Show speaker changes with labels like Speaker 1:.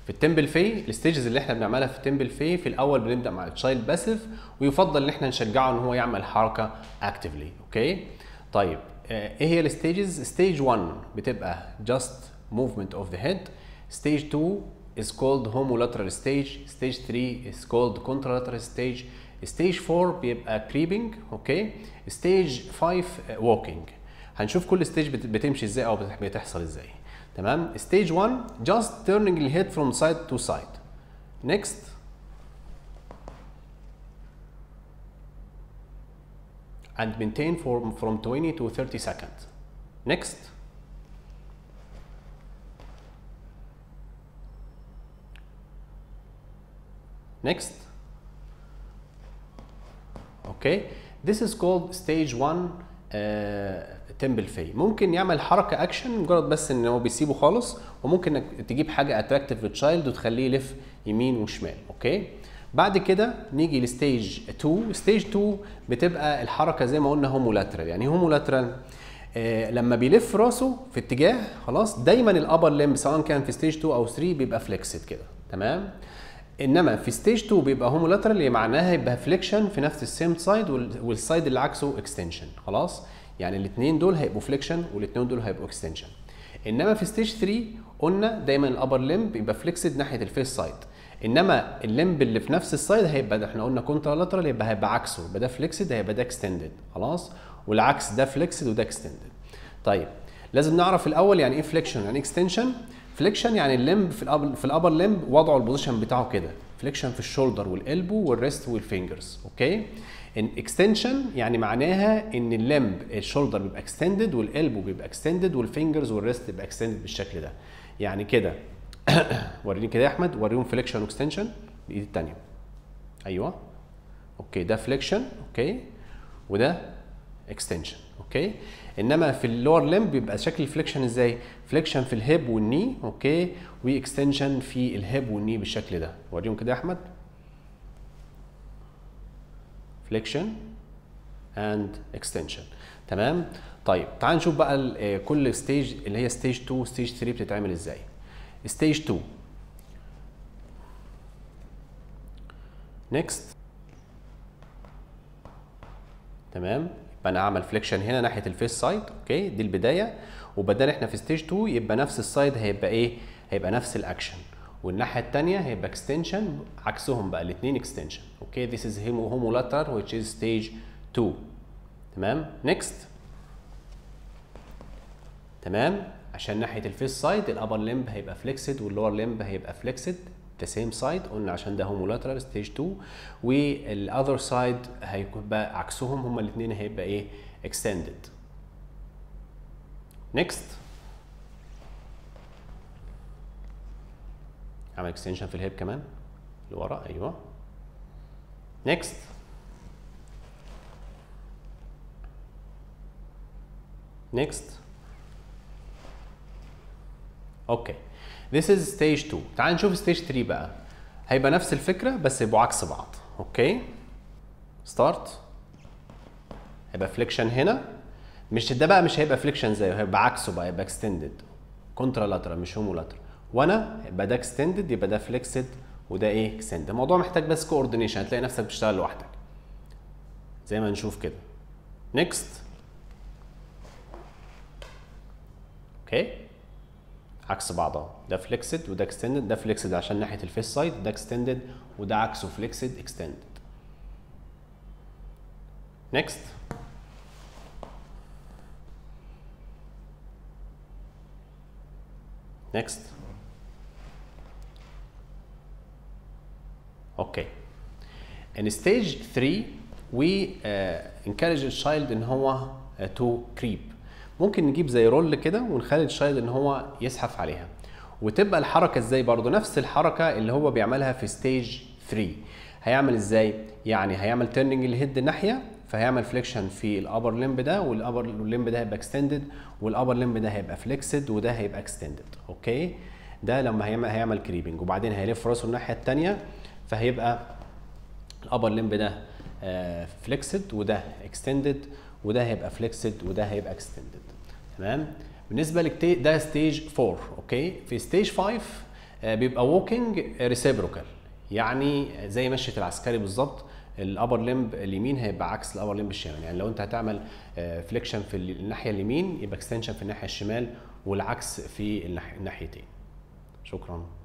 Speaker 1: في التمبل في الستيجز اللي احنا بنعملها في التمبل في في الاول بنبدا مع التشايلد باسيف ويفضل ان احنا نشجعه ان هو يعمل حركه اكتفلي اوكي طيب آه، ايه هي الستيجز ستيج 1 بتبقى just movement of the head stage 2 is called homolateral stage stage 3 is called contralateral stage stage 4 بيبقى creeping اوكي stage 5 uh, walking هنشوف كل ستيج بتمشي ازاي او بتح- بتحصل ازاي تمام stage 1 just turning the head from side to side next and maintain for from 20 to 30 seconds next next اوكي this is called stage 1 تمبل في ممكن يعمل حركه اكشن مجرد بس ان هو بيسيبه خالص وممكن انك تجيب حاجه اتراكتيف للتشايلد وتخليه يلف يمين وشمال اوكي بعد كده نيجي لستيج 2 ستيج 2 بتبقى الحركه زي ما قلنا هومولاترال يعني هومولاترال آه لما بيلف راسه في اتجاه خلاص دايما الابر ليمب سواء كان في ستيج 2 او 3 بيبقى فليكسد كده تمام انما في ستيج 2 بيبقى هومولاترال اللي معناها يبقى فليكشن في نفس السيم سايد والسايد اللي عكسه اكستنشن خلاص يعني الاثنين دول هيبقوا فليكشن والاثنين دول هيبقوا اكستنشن انما في ستيج 3 قلنا دايما الابر ليمب يبقى فليكسد ناحيه الفيس سايد انما الليمب اللي في نفس السايد هيبقى ده احنا قلنا كونترالاترال يبقى هيبقى عكسه يبقى ده فليكسد هيبقى ده اكستندد خلاص والعكس ده فليكسد وده اكستندد طيب لازم نعرف الاول يعني ايه فليكشن يعني اكستنشن فليكشن يعني الليمب في الابر في الابر ليمب وضعه البوزيشن بتاعه كده فليكشن في الشولدر والالبو والريست والفينجرز اوكي ان اكستنشن يعني معناها ان الليمب الشولدر بيبقى اكستندد والالبو بيبقى اكستندد والفينجرز والريست بيبقى اكستندد بالشكل ده يعني كده وريني كده يا احمد وريهم فليكشن واكستنشن بايد الثانيه ايوه اوكي ده فليكشن اوكي وده اكستنشن اوكي انما في اللور ليمب بيبقى شكل الفليكشن ازاي فليكشن في الهيب والني اوكي واكستنشن في الهيب والني بالشكل ده وريهم كده يا احمد فليكشن اند اكستنشن تمام طيب تعال نشوف بقى ال- آه، كل ستيج اللي هي ستيج 2 ستيج 3 بتتعمل ازاي ستيج 2 نيكست تمام يبقى انا اعمل فليكشن هنا ناحيه الفيس سايد اوكي دي البدايه وبدل احنا في ستيج 2 يبقى نفس السايد هيبقى ايه هيبقى نفس الاكشن والناحيه الثانيه هيبقى اكستنشن عكسهم بقى الاثنين اكستنشن اوكي this is homolateral which is stage 2 تمام نيكست تمام عشان ناحيه الفيس سايد الابر ليمب هيبقى فليكسد واللور ليمب هيبقى فليكسد ذا سيم سايد قلنا عشان ده هومولاترال ستيج 2 والاذر سايد هيبقى عكسهم هما الاثنين هيبقى ايه اكستندد نيكست عمل اكستنشن في الهيب كمان لورا ايوه نيكست نيكست اوكي This is stage 2 تعال نشوف stage 3 بقى هيبقى نفس الفكرة بس يبقوا عكس بعض اوكي ستارت هيبقى فليكشن هنا مش ده بقى مش هيبقى فليكشن زيه هيبقى عكسه بقى يبقى اكستندد كونترا لاترال مش هومو لاترال وانا يبقى ده اكستندد يبقى ده فليكسد وده ايه اكستند الموضوع محتاج بس كوردينيشن هتلاقي نفسك بتشتغل لوحدك زي ما نشوف كده نيكست اوكي عكس بعض اهو ده فليكسد وده اكستندد ده فليكسد عشان ناحيه الفيس سايد ده اكستندد وده عكسه فليكسد اكستندد نيكست نيكست اوكي in stage 3 we uh, encourage the child ان هو uh, to creep ممكن نجيب زي رول كده ونخلي الشايلد ان هو يزحف عليها وتبقى الحركه ازاي برضو نفس الحركه اللي هو بيعملها في ستيج 3 هيعمل ازاي يعني هيعمل تيرنينج الهيد ناحيه فهيعمل فليكشن في الابر ليمب ده والابر ليمب ده هيبقى اكستندد والابر ليمب ده هيبقى فليكسد وده هيبقى اكستندد اوكي ده لما هيعمل هيعمل كريبنج وبعدين هيلف راسه الناحيه الثانيه فهيبقى الابر ليمب ده فليكسد وده اكستندد وده هيبقى فليكسد وده هيبقى اكستندد تمام بالنسبه لك ده ستيج 4 اوكي في ستيج 5 آه، بيبقى ووكينج ريسيبروكال يعني زي مشيه العسكري بالظبط الابر لمب اليمين هيبقى عكس الابر لمب الشمال يعني لو انت هتعمل فليكشن في الناحيه اليمين يبقى اكستنشن في الناحيه الشمال والعكس في الناح- الناحيتين شكرا